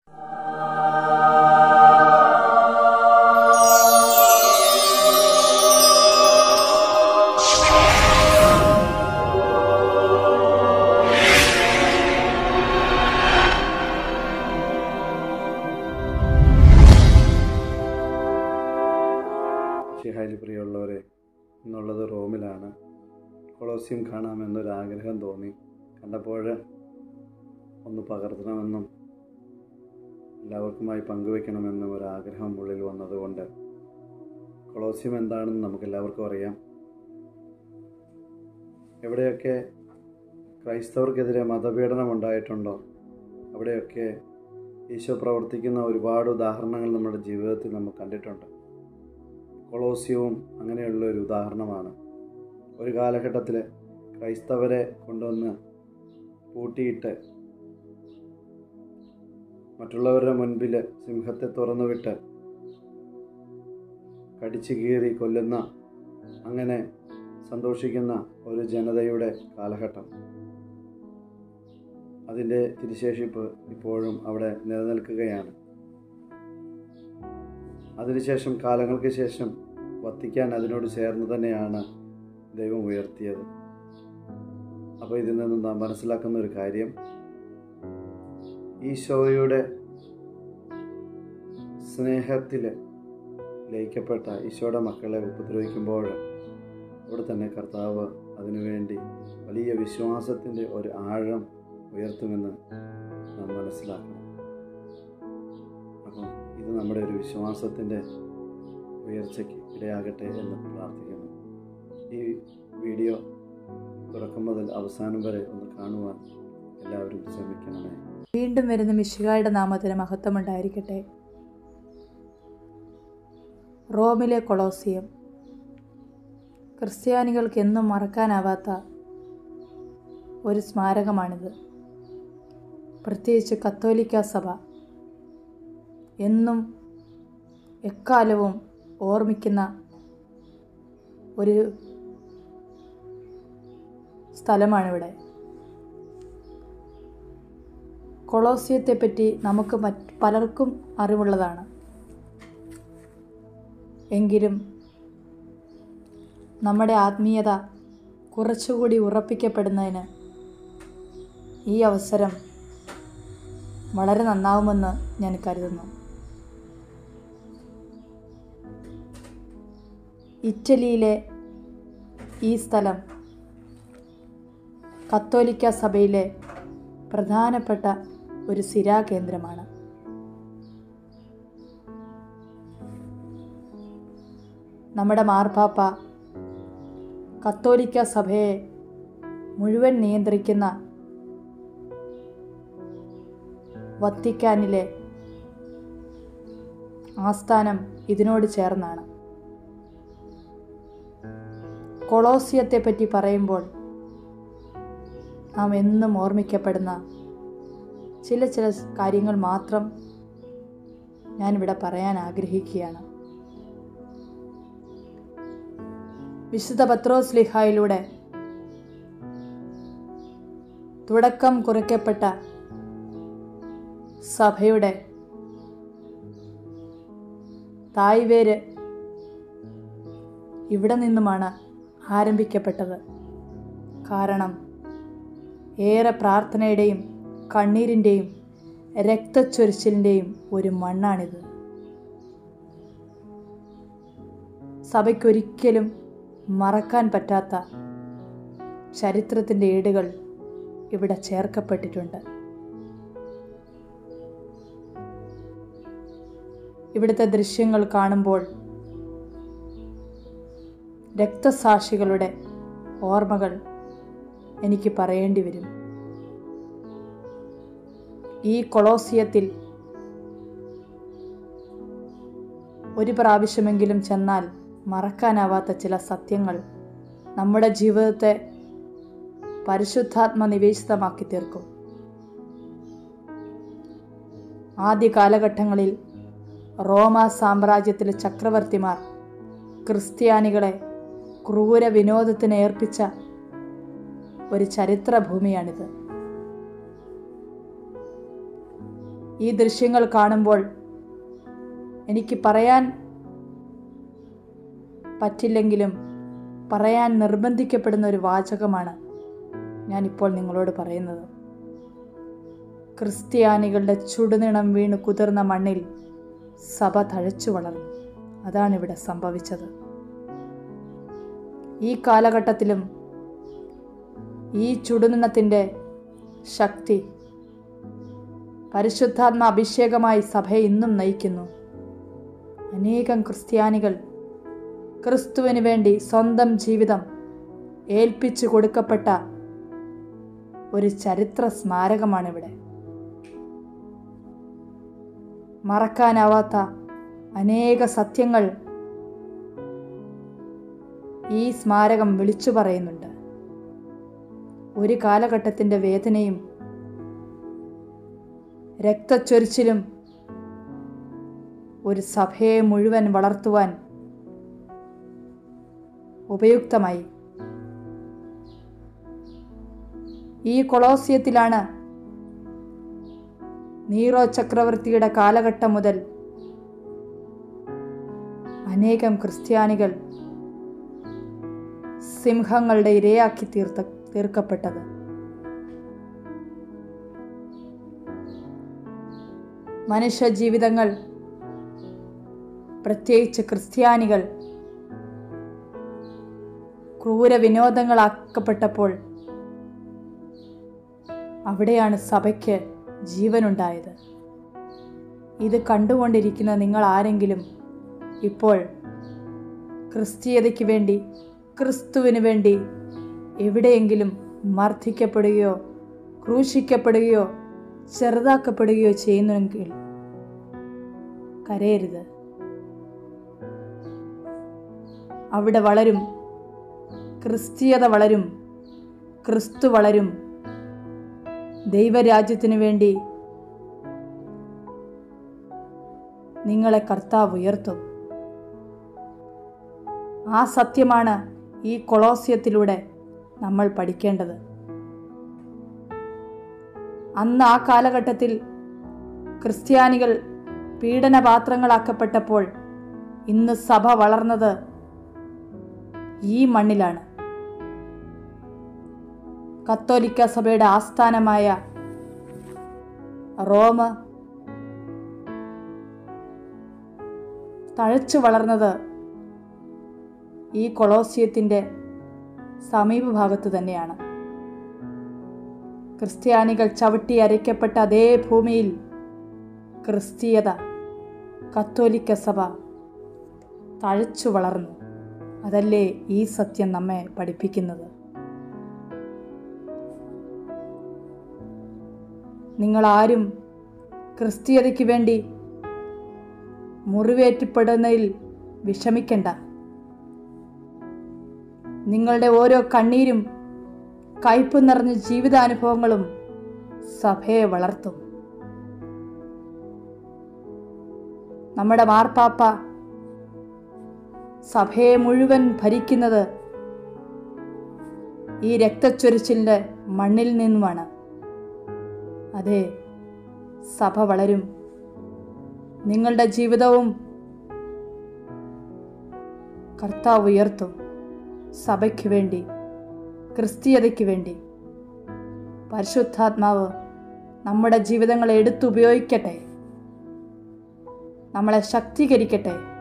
ഷിഹായിൽ പ്രിയമുള്ളവരെ എന്നുള്ളത് റോമിലാണ് കൊളോസിയം കാണാമെന്നൊരു ആഗ്രഹം തോന്നി കണ്ടപ്പോൾ ഒന്ന് പകർത്തണമെന്നും എല്ലാവർക്കുമായി പങ്കുവെക്കണമെന്നും ഒരു ആഗ്രഹം ഉള്ളിൽ വന്നതുകൊണ്ട് കൊളോസിയം എന്താണെന്ന് നമുക്ക് എല്ലാവർക്കും അറിയാം എവിടെയൊക്കെ ക്രൈസ്തവർക്കെതിരെ മതപീഡനം ഉണ്ടായിട്ടുണ്ടോ അവിടെയൊക്കെ ഈശോ പ്രവർത്തിക്കുന്ന ഒരുപാട് ഉദാഹരണങ്ങൾ നമ്മുടെ ജീവിതത്തിൽ നമ്മൾ കണ്ടിട്ടുണ്ട് കൊളോസിയവും അങ്ങനെയുള്ള ഒരു ഉദാഹരണമാണ് ഒരു കാലഘട്ടത്തിൽ ക്രൈസ്തവരെ കൊണ്ടുവന്ന് പൂട്ടിയിട്ട് മറ്റുള്ളവരുടെ മുൻപിൽ സിംഹത്തെ തുറന്നുവിട്ട് കടിച്ചു കീറി കൊല്ലുന്ന അങ്ങനെ സന്തോഷിക്കുന്ന ഒരു ജനതയുടെ കാലഘട്ടം അതിൻ്റെ തിരിശേഷിപ്പ് ഇപ്പോഴും അവിടെ നിലനിൽക്കുകയാണ് അതിനുശേഷം കാലങ്ങൾക്ക് ശേഷം വത്തിക്കാൻ അതിനോട് ചേർന്ന് തന്നെയാണ് ദൈവം ഉയർത്തിയത് അപ്പോൾ ഇതിൽ നിന്ന് നാം മനസ്സിലാക്കുന്ന ഒരു കാര്യം ഈശോയുടെ സ്നേഹത്തിൽ ലയിക്കപ്പെട്ട ഈശോയുടെ മക്കളെ ഉപദ്രവിക്കുമ്പോൾ അവിടെ തന്നെ കർത്താവ് അതിനുവേണ്ടി വലിയ വിശ്വാസത്തിൻ്റെ ഒരു ആഴം ഉയർത്തുമെന്ന് നാം മനസ്സിലാക്കണം അപ്പം ഇത് നമ്മുടെ ഒരു വിശ്വാസത്തിൻ്റെ ഉയർച്ചയ്ക്ക് ഇടയാകട്ടെ എന്ന് പ്രാർത്ഥിക്കുന്നു ഈ വീഡിയോ തുടക്കം മുതൽ അവസാനം വരെ ഒന്ന് കാണുവാൻ എല്ലാവരും ശ്രമിക്കണമേ വീണ്ടും വരുന്ന മിശികായുടെ നാമത്തിന് മഹത്വമുണ്ടായിരിക്കട്ടെ റോമിലെ കൊളോസിയം ക്രിസ്ത്യാനികൾക്ക് എന്നും മറക്കാനാവാത്ത ഒരു സ്മാരകമാണിത് പ്രത്യേകിച്ച് കത്തോലിക്ക സഭ എന്നും എക്കാലവും ഓർമ്മിക്കുന്ന ഒരു സ്ഥലമാണിവിടെ കൊളോസിയത്തെപ്പറ്റി നമുക്ക് മറ്റ് പലർക്കും അറിവുള്ളതാണ് എങ്കിലും നമ്മുടെ ആത്മീയത കുറച്ചുകൂടി ഉറപ്പിക്കപ്പെടുന്നതിന് ഈ അവസരം വളരെ നന്നാവുമെന്ന് ഞാൻ കരുതുന്നു ഇറ്റലിയിലെ ഈ സ്ഥലം കത്തോലിക്ക സഭയിലെ പ്രധാനപ്പെട്ട ഒരു സിരാകേന്ദ്രമാണ് നമ്മുടെ മാർപ്പാപ്പ കത്തോലിക്ക സഭയെ മുഴുവൻ നിയന്ത്രിക്കുന്ന വത്തിക്കാനിലെ ആസ്ഥാനം ഇതിനോട് ചേർന്നാണ് കൊളോസിയത്തെപ്പറ്റി പറയുമ്പോൾ നാം എന്നും ഓർമ്മിക്കപ്പെടുന്ന ചില ചില കാര്യങ്ങൾ മാത്രം ഞാനിവിടെ പറയാൻ ആഗ്രഹിക്കുകയാണ് വിശുദ്ധ പത്രോസ് ലിഹായിലൂടെ തുടക്കം കുറിക്കപ്പെട്ട സഭയുടെ തായ്വേര് ഇവിടെ നിന്നുമാണ് ആരംഭിക്കപ്പെട്ടത് കാരണം ഏറെ പ്രാർത്ഥനയുടെയും കണ്ണീരിൻ്റെയും രക്തച്ചൊരിച്ചിലിൻ്റെയും ഒരു മണ്ണാണിത് സഭയ്ക്കൊരിക്കലും മറക്കാൻ പറ്റാത്ത ചരിത്രത്തിൻ്റെ ഏടുകൾ ഇവിടെ ചേർക്കപ്പെട്ടിട്ടുണ്ട് ഇവിടുത്തെ ദൃശ്യങ്ങൾ കാണുമ്പോൾ രക്തസാക്ഷികളുടെ ഓർമ്മകൾ എനിക്ക് പറയേണ്ടി വരും ഈ കൊളോസിയത്തിൽ ഒരു പ്രാവശ്യമെങ്കിലും ചെന്നാൽ മറക്കാനാവാത്ത ചില സത്യങ്ങൾ നമ്മുടെ ജീവിതത്തെ പരിശുദ്ധാത്മ നിവേശിതമാക്കി തീർക്കും ആദ്യ കാലഘട്ടങ്ങളിൽ റോമ സാമ്രാജ്യത്തിലെ ചക്രവർത്തിമാർ ക്രിസ്ത്യാനികളെ ക്രൂര വിനോദത്തിന് ഏർപ്പിച്ച ഒരു ചരിത്ര ഭൂമിയാണിത് ഈ ദൃശ്യങ്ങൾ കാണുമ്പോൾ എനിക്ക് പറയാൻ പറ്റില്ലെങ്കിലും പറയാൻ നിർബന്ധിക്കപ്പെടുന്ന ഒരു വാചകമാണ് ഞാനിപ്പോൾ നിങ്ങളോട് പറയുന്നത് ക്രിസ്ത്യാനികളുടെ ചുടുനിണം വീണ് കുതിർന്ന മണ്ണിൽ സഭ തഴച്ചു വളർന്നു അതാണിവിടെ സംഭവിച്ചത് ഈ കാലഘട്ടത്തിലും ഈ ചുടുനിണത്തിൻ്റെ ശക്തി പരിശുദ്ധാത്മ അഭിഷേകമായി സഭയെ ഇന്നും നയിക്കുന്നു അനേകം ക്രിസ്ത്യാനികൾ ക്രിസ്തുവിന് വേണ്ടി സ്വന്തം ജീവിതം ഏൽപ്പിച്ചു കൊടുക്കപ്പെട്ട ഒരു ചരിത്ര സ്മാരകമാണിവിടെ മറക്കാനാവാത്ത അനേക സത്യങ്ങൾ ഈ സ്മാരകം വിളിച്ചു പറയുന്നുണ്ട് ഒരു കാലഘട്ടത്തിൻ്റെ വേദനയും രക്തച്ചൊരിച്ചിലും ഒരു സഭയെ മുഴുവൻ വളർത്തുവാൻ ഉപയുക്തമായി ഈ കൊളോസിയത്തിലാണ് നീറോ ചക്രവർത്തിയുടെ കാലഘട്ടം മുതൽ അനേകം ക്രിസ്ത്യാനികൾ സിംഹങ്ങളുടെ ഇരയാക്കി തീർത്ത തീർക്കപ്പെട്ടത് മനുഷ്യ ജീവിതങ്ങൾ പ്രത്യേകിച്ച് ക്രിസ്ത്യാനികൾ ക്രൂര വിനോദങ്ങളാക്കപ്പെട്ടപ്പോൾ അവിടെയാണ് സഭയ്ക്ക് ജീവനുണ്ടായത് ഇത് കണ്ടുകൊണ്ടിരിക്കുന്ന നിങ്ങൾ ആരെങ്കിലും ഇപ്പോൾ ക്രിസ്തീയതയ്ക്ക് വേണ്ടി ക്രിസ്തുവിന് വേണ്ടി എവിടെയെങ്കിലും മർദ്ദിക്കപ്പെടുകയോ ക്രൂശിക്കപ്പെടുകയോ ചെറുതാക്കപ്പെടുകയോ ചെയ്യുന്നുവെങ്കിൽ കരയരുത് അവിടെ വളരും ക്രിസ്തീയത വളരും ക്രിസ്തു വളരും ദൈവരാജ്യത്തിനു വേണ്ടി നിങ്ങളെ കർത്താവ് ഉയർത്തും ആ സത്യമാണ് ഈ കൊളോസിയത്തിലൂടെ നമ്മൾ പഠിക്കേണ്ടത് അന്ന് ആ കാലഘട്ടത്തിൽ ക്രിസ്ത്യാനികൾ പീഡനപാത്രങ്ങളാക്കപ്പെട്ടപ്പോൾ ഇന്ന് സഭ വളർന്നത് ഈ മണ്ണിലാണ് കത്തോലിക്ക സഭയുടെ ആസ്ഥാനമായ റോമ് തഴച്ചു വളർന്നത് ഈ കൊളോസിയത്തിൻ്റെ സമീപഭാഗത്ത് തന്നെയാണ് ക്രിസ്ത്യാനികൾ ചവിട്ടി അരയ്ക്കപ്പെട്ട അതേ ഭൂമിയിൽ ക്രിസ്തീയത കത്തോലിക്ക സഭ തഴച്ചു വളർന്നു അതല്ലേ ഈ സത്യം നമ്മെ പഠിപ്പിക്കുന്നത് നിങ്ങളാരും ക്രിസ്തീയതയ്ക്ക് വേണ്ടി മുറിവേറ്റപ്പെടുന്നതിൽ വിഷമിക്കണ്ട നിങ്ങളുടെ ഓരോ കണ്ണീരും കയ്പ് നിറഞ്ഞ ജീവിതാനുഭവങ്ങളും സഭയെ വളർത്തും നമ്മുടെ മാർപ്പാപ്പ സഭയെ മുഴുവൻ ഭരിക്കുന്നത് ഈ രക്തച്ചൊരിച്ചിലിൻ്റെ മണ്ണിൽ നിന്നുമാണ് അതെ സഭ വളരും നിങ്ങളുടെ ജീവിതവും കർത്താവ് ഉയർത്തും സഭയ്ക്ക് വേണ്ടി ക്രിസ്തീയതയ്ക്ക് വേണ്ടി പരിശുദ്ധാത്മാവ് നമ്മുടെ ജീവിതങ്ങളെ എടുത്തുപയോഗിക്കട്ടെ നമ്മളെ ശക്തീകരിക്കട്ടെ